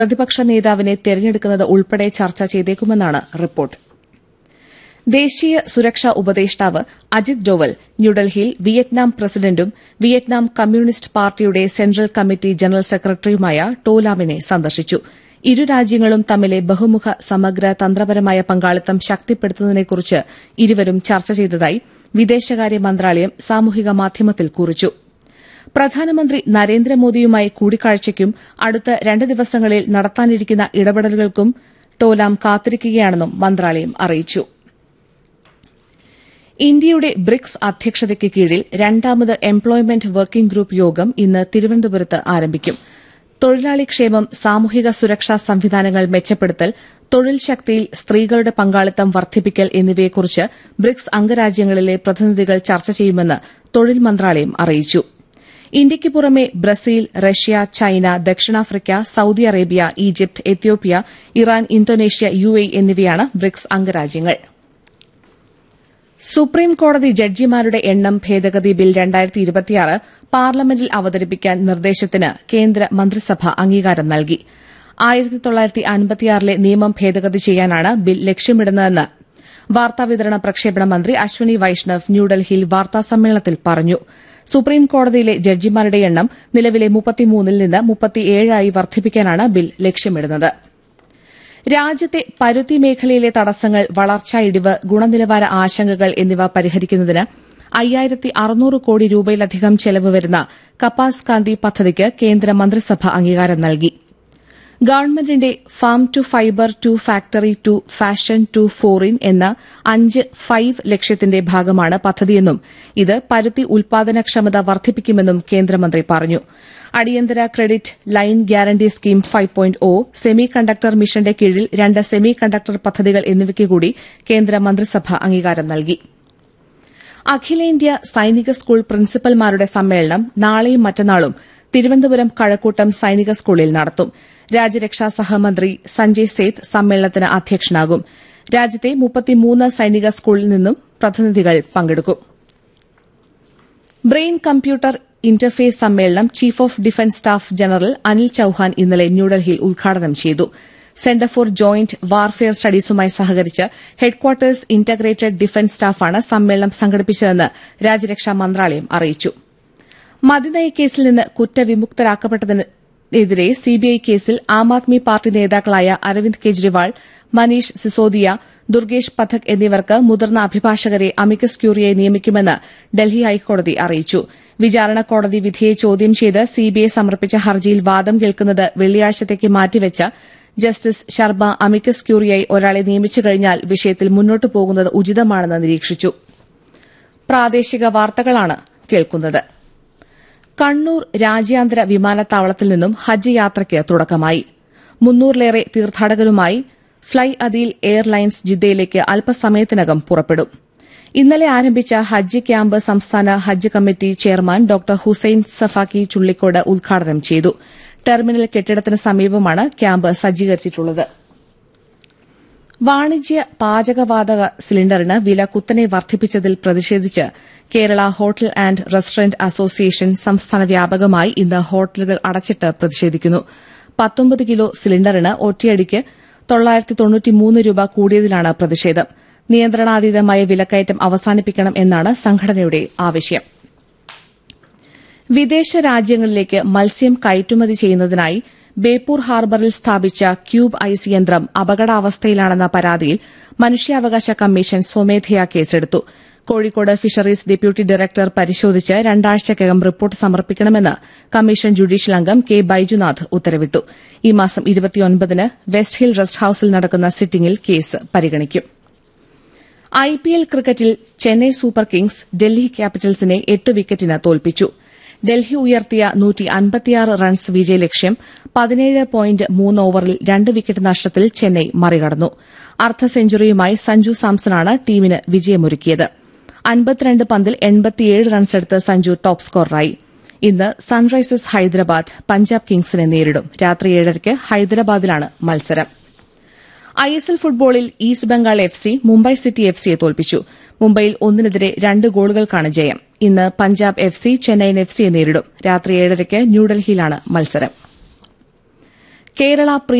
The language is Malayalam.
പ്രതിപക്ഷ നേതാവിനെ തെരഞ്ഞെടുക്കുന്നത് ഉൾപ്പെടെ ചർച്ച ചെയ്തേക്കുമെന്നാണ് റിപ്പോർട്ട് ദേശീയ സുരക്ഷാ ഉപദേഷ്ടാവ് അജിത് ഡോവൽ ന്യൂഡൽഹിയിൽ വിയറ്റ്നാം പ്രസിഡന്റും വിയറ്റ്നാം കമ്മ്യൂണിസ്റ്റ് പാർട്ടിയുടെ സെൻട്രൽ കമ്മിറ്റി ജനറൽ സെക്രട്ടറിയുമായ ടോലാമിനെ സന്ദർശിച്ചു ഇരു രാജ്യങ്ങളും തമ്മിലെ ബഹുമുഖ സമഗ്ര തന്ത്രപരമായ പങ്കാളിത്തം ശക്തിപ്പെടുത്തുന്നതിനെക്കുറിച്ച് ഇരുവരും ചർച്ച ചെയ്തതായി വിദേശകാര്യ മന്ത്രാലയം സാമൂഹിക മാധ്യമത്തിൽ കുറിച്ചു പ്രധാനമന്ത്രി നരേന്ദ്രമോദിയുമായി കൂടിക്കാഴ്ചയ്ക്കും അടുത്ത രണ്ട് ദിവസങ്ങളിൽ നടത്താനിരിക്കുന്ന ഇടപെടലുകൾക്കും ടോലാം കാത്തിരിക്കുകയാണെന്നും മന്ത്രാലയം അറിയിച്ചു ഇന്ത്യയുടെ ബ്രിക്സ് അധ്യക്ഷതയ്ക്ക് കീഴിൽ രണ്ടാമത് എംപ്ലോയ്മെന്റ് വർക്കിംഗ് ഗ്രൂപ്പ് യോഗം ഇന്ന് തിരുവനന്തപുരത്ത് ആരംഭിക്കും തൊഴിലാളി ക്ഷേമം സാമൂഹിക സുരക്ഷാ സംവിധാനങ്ങൾ മെച്ചപ്പെടുത്തൽ തൊഴിൽ ശക്തിയിൽ സ്ത്രീകളുടെ പങ്കാളിത്തം വർദ്ധിപ്പിക്കൽ എന്നിവയെക്കുറിച്ച് ബ്രിക്സ് അംഗരാജ്യങ്ങളിലെ പ്രതിനിധികൾ ചർച്ച ചെയ്യുമെന്ന് തൊഴിൽ മന്ത്രാലയം അറിയിച്ചു ഇന്ത്യയ്ക്ക് പുറമെ ബ്രസീൽ റഷ്യ ചൈന ദക്ഷിണാഫ്രിക്ക Saudi Arabia Egypt Ethiopia Iran Indonesia U A എന്നിവയാണ് ബ്രിക്സ് അംഗരാജ്യങ്ങൾ സുപ്രീം കോടതി ജഡ്ജിമാരുടെ എണ്ണം ഭേദഗതി ബിൽ പാർലമെന്റിൽ അവതരിപ്പിക്കാൻ നിർദ്ദേശത്തിന് കേന്ദ്ര മന്ത്രിസഭ അംഗീകാരം നൽകി ആയിരത്തി തൊള്ളായിരത്തി അൻപത്തിയാറിലെ നിയമം ഭേദഗതി ചെയ്യാനാണ് ബിൽ ലക്ഷ്യമിടുന്നതെന്ന് വാർത്താവിതരണ പ്രക്ഷേപണ മന്ത്രി അശ്വനി വൈഷ്ണവ് ന്യൂഡൽഹിയിൽ വാർത്താസമ്മേളനത്തിൽ പറഞ്ഞു സുപ്രീം കോടതിയിലെ ജഡ്ജിമാരുടെ എണ്ണം നിലവിലെ മുപ്പത്തിമൂന്നിൽ നിന്ന് മുപ്പത്തിയേഴായി വർദ്ധിപ്പിക്കാനാണ് ബിൽ ലക്ഷ്യമിടുന്നത് രാജ്യത്തെ പരുത്തി മേഖലയിലെ തടസ്സങ്ങൾ വളർച്ചാ ഇടിവ് ഗുണനിലവാര ആശങ്കകൾ എന്നിവ പരിഹരിക്കുന്നതിന് അയ്യായിരത്തി അറുന്നൂറ് കോടി രൂപയിലധികം ചെലവ് വരുന്ന കപ്പാസ് കാന്തി പദ്ധതിക്ക് കേന്ദ്ര മന്ത്രിസഭ അംഗീകാരം നൽകി ഗവൺമെന്റിന്റെ farm to fibre to factory to fashion to foreign എന്ന അഞ്ച് ഫൈവ് ലക്ഷ്യത്തിന്റെ ഭാഗമാണ് പദ്ധതിയെന്നും ഇത് പരുത്തി ഉൽപാദനക്ഷമത വർദ്ധിപ്പിക്കുമെന്നും കേന്ദ്രമന്ത്രി പറഞ്ഞു അടിയന്തര credit line guarantee scheme five point O semiconductor മിഷന്റെ കീഴിൽ രണ്ട് സെമി കണ്ടക്ടർ പദ്ധതികൾ എന്നിവയ്ക്ക് കൂടി കേന്ദ്ര മന്ത്രിസഭ അംഗീകാരം നൽകി അഖിലേന്ത്യാ സൈനിക സ്കൂൾ പ്രിൻസിപ്പൽമാരുടെ സമ്മേളനം നാളെയും മറ്റന്നാളും തിരുവനന്തപുരം കഴക്കൂട്ടം സൈനിക സ്കൂളിൽ നടത്തും രാജ്യരക്ഷാ സഹമന്ത്രി സഞ്ജയ് സേത്ത് സമ്മേളനത്തിന് അധ്യക്ഷനാകും രാജ്യത്തെ മുപ്പത്തിമൂന്ന് സൈനിക സ്കൂളിൽ നിന്നും പ്രതിനിധികൾ പങ്കെടുക്കും ബ്രെയിൻ കമ്പ്യൂട്ടർ ഇന്റർഫേസ് സമ്മേളനം chief of defence staff general Anil Chauhan ഇന്നലെ ന്യൂഡൽഹിയിൽ ഉദ്ഘാടനം ചെയ്തു സെന്റർ ഫോർ ജോയിന്റ് വാർഫെയർ സ്റ്റഡീസുമായി സഹകരിച്ച് ഹെഡ്ക്വാർട്ടേഴ്സ് ഇന്റഗ്രേറ്റഡ് ഡിഫൻസ് സ്റ്റാഫാണ് സമ്മേളനം സംഘടിപ്പിച്ചതെന്ന് രാജ്യരക്ഷാ മന്ത്രാലയം അറിയിച്ചു മദ്യനയക്കേസിൽ നിന്ന് കുറ്റവിമുക്തരാക്കപ്പെട്ടതിനെതിരെ സിബിഐ കേസിൽ ആം ആദ്മി പാർട്ടി നേതാക്കളായ അരവിന്ദ് കെജ്രിവാൾ മനീഷ് സിസോദിയ ദുർഗേഷ് പഥക് എന്നിവർക്ക് മുതിർന്ന അഭിഭാഷകരെ അമിക്കസ് ക്യൂറിയെ നിയമിക്കുമെന്ന് ഡൽഹി ഹൈക്കോടതി അറിയിച്ചു വിചാരണ കോടതി വിധിയെ ചോദ്യം ചെയ്ത് സിബിഐ സമർപ്പിച്ച ഹർജിയിൽ വാദം കേൾക്കുന്നത് വെള്ളിയാഴ്ചത്തേക്ക് മാറ്റിവെച്ച ജസ്റ്റിസ് ശർമ്മ അമിക്കസ് ക്യൂറിയായി ഒരാളെ നിയമിച്ചു കഴിഞ്ഞാൽ വിഷയത്തിൽ മുന്നോട്ടു പോകുന്നത് ഉചിതമാണെന്ന് നിരീക്ഷിച്ചു പ്രാദേശിക വാർത്തകളാണ് കേൾക്കുന്നത് കണ്ണൂർ രാജ്യാന്തര വിമാനത്താവളത്തിൽ നിന്നും ഹജ്ജ് യാത്രയ്ക്ക് തുടക്കമായി മുന്നൂറിലേറെ തീർത്ഥാടകരുമായി ഫ്ളൈ അദീൽ എയർലൈൻസ് ജിദ്ദയിലേക്ക് അല്പസമയത്തിനകം പുറപ്പെടും ഇന്നലെ ആരംഭിച്ച ഹജ്ജ് ക്യാമ്പ് സംസ്ഥാന ഹജ്ജ് committee chairman doctor Hussain Safakki Chullikkode ഉദ്ഘാടനം ചെയ്തു ടെർമിനൽ കെട്ടിടത്തിന് സമീപമാണ് ക്യാമ്പ് സജ്ജീകരിച്ചിട്ടുള്ളത് വാണിജ്യ പാചകവാതക സിലിണ്ടറിന് വില കുത്തനെ വർദ്ധിപ്പിച്ചതിൽ പ്രതിഷേധിച്ച് Kerala hotel and restaurant association സംസ്ഥാന വ്യാപകമായി ഇന്ന് ഹോട്ടലുകൾ അടച്ചിട്ട് പ്രതിഷേധിക്കുന്നു പത്തൊമ്പത് കിലോ സിലിണ്ടറിന് ഒറ്റയടിക്ക് തൊള്ളായിരത്തി തൊണ്ണൂറ്റിമൂന്ന് രൂപ കൂടിയതിലാണ് പ്രതിഷേധം നിയന്ത്രണാതീതമായ വിലക്കയറ്റം അവസാനിപ്പിക്കണം എന്നാണ് സംഘടനയുടെ ആവശ്യം വിദേശ രാജ്യങ്ങളിലേക്ക് മത്സ്യം കയറ്റുമതി ചെയ്യുന്നതിനായി ബേപ്പൂർ ഹാർബറിൽ സ്ഥാപിച്ച ക്യൂബ് ഐസ് യന്ത്രം അപകടാവസ്ഥയിലാണെന്ന പരാതിയിൽ മനുഷ്യാവകാശ കമ്മീഷൻ സ്വമേധയാ കേസെടുത്തു കോഴിക്കോട് ഫിഷറീസ് ഡെപ്യൂട്ടി ഡയറക്ടർ പരിശോധിച്ച് രണ്ടാഴ്ചക്കകം റിപ്പോർട്ട് സമർപ്പിക്കണമെന്ന് കമ്മീഷൻ ജുഡീഷ്യൽ അംഗം കെ ബൈജുനാഥ് ഉത്തരവിട്ടു ഈ മാസം ഇരുപത്തിയൊൻപതിന് വെസ്റ്റ് ഹിൽ റെസ്റ്റ് ഹൌസിൽ നടക്കുന്ന സിറ്റിംഗിൽ കേസ് പരിഗണിക്കും ഐപിഎൽ ക്രിക്കറ്റിൽ ചെന്നൈ സൂപ്പർ കിങ്സ് ഡൽഹി ക്യാപിറ്റൽസിനെ എട്ട് വിക്കറ്റിന് തോൽപ്പിച്ചു ഡൽഹി ഉയർത്തിയ റൺസ് വിജയലക്ഷ്യം പതിനേഴ് പോയിന്റ് മൂന്ന് ഓവറിൽ രണ്ട് വിക്കറ്റ് നഷ്ടത്തിൽ ചെന്നൈ മറികടന്നു അർദ്ധ സെഞ്ചുറിയുമായി സഞ്ജു സാംസണാണ് ടീമിന് വിജയമൊരുക്കിയത് അൻപത്തിരണ്ട് പന്തിൽ എൺപത്തിയേഴ് റൺസെടുത്ത് സഞ്ജു ടോപ്പ് സ്കോററായി ഇന്ന് സൺറൈസേഴ്സ് ഹൈദരാബാദ് പഞ്ചാബ് കിങ്സിനെ നേരിടും രാത്രി ഏഴരയ്ക്ക് ഹൈദരാബാദിലാണ് മത്സരം ഐഎസ്എൽ ഫുട്ബോളിൽ east Bengal F C Mumbai city F സിയെ തോൽപ്പിച്ചു മുംബൈയിൽ ഒന്നിനെതിരെ രണ്ട് ഗോളുകൾക്കാണ് ജയം ഇന്ന് Punjab F C Chennaiyin F സിയെ നേരിടും രാത്രി ഏഴരയ്ക്ക് ന്യൂഡൽഹിയിലാണ് മത്സരം കേരള പ്രീ